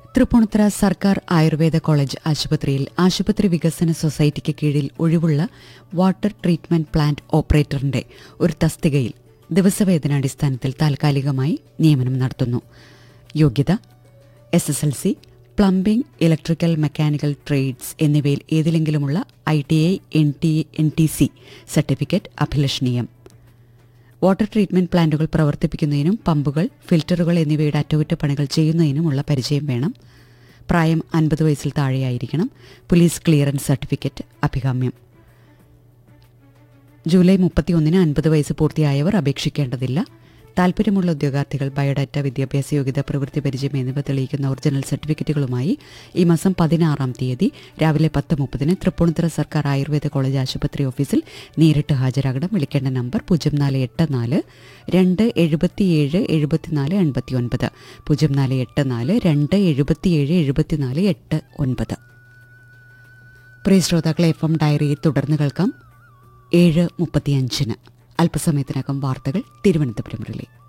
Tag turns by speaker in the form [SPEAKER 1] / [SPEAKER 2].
[SPEAKER 1] തൃപ്പൂണിത്തുറ സർക്കാർ ആയുർവേദ കോളേജ് ആശുപത്രിയിൽ ആശുപത്രി വികസന സൊസൈറ്റിക്ക് കീഴിൽ ഒഴിവുള്ള വാട്ടർ ട്രീറ്റ്മെന്റ് പ്ലാന്റ് ഓപ്പറേറ്ററിന്റെ ഒരു തസ്തികയിൽ ദിവസവേതനാടിസ്ഥാനത്തിൽ താൽക്കാലികമായി നിയമനം നടത്തുന്നു യോഗ്യത S S L C plumbing electrical mechanical trades എന്നിവയിൽ ഏതിലെങ്കിലുമുള്ള I T I N T N T C certificate അഭിലഷണീയം വാട്ടർ ട്രീറ്റ്മെന്റ് പ്ലാന്റുകൾ പ്രവർത്തിപ്പിക്കുന്നതിനും പമ്പുകൾ ഫിൽറ്ററുകൾ എന്നിവയുടെ അറ്റകുറ്റപ്പണികൾ ചെയ്യുന്നതിനുമുള്ള പരിചയം വേണം പ്രായം അൻപത് വയസ്സിൽ താഴെയായിരിക്കണം പോലീസ് ക്ലിയറൻസ് സർട്ടിഫിക്കറ്റ് അഭികാമ്യം ജൂലൈ മുപ്പത്തിയൊന്നിന് അൻപത് വയസ്സ് പൂർത്തിയായവർ അപേക്ഷിക്കേണ്ടതില്ല താൽപ്പര്യമുള്ള ഉദ്യോഗാർത്ഥികൾ ബയോഡാറ്റ വിദ്യാഭ്യാസ യോഗ്യത പ്രവൃത്തി പരിചയം എന്നിവ തെളിയിക്കുന്ന ഒറിജിനൽ സർട്ടിഫിക്കറ്റുകളുമായി ഈ മാസം പതിനാറാം തീയതി രാവിലെ പത്ത് മുപ്പതിന് തൃപ്പൂണിത്തുറ സർക്കാർ ആയുർവേദ കോളേജ് ആശുപത്രി ഓഫീസിൽ നേരിട്ട് ഹാജരാകണം വിളിക്കേണ്ട നമ്പർ പൂജ്യം നാല് എട്ട് നാല് രണ്ട് എഴുപത്തിയേഴ് എഴുപത്തിനാല് എൺപത്തി ഒൻപത് പൂജ്യം നാല് എട്ട് നാല് രണ്ട് എഴുപത്തിയേഴ് എഴുപത്തിനാല് എട്ട് ഒൻപത് പ്രിയ ശ്രോതാക്കളെ എഫ് എം ഡയറി തുടർന്ന് കേൾക്കാം ഏഴ് മുപ്പത്തിയഞ്ചിന് അല്പസമയത്തിനകം വാർത്തകൾ തിരുവനന്തപുരം റിലേ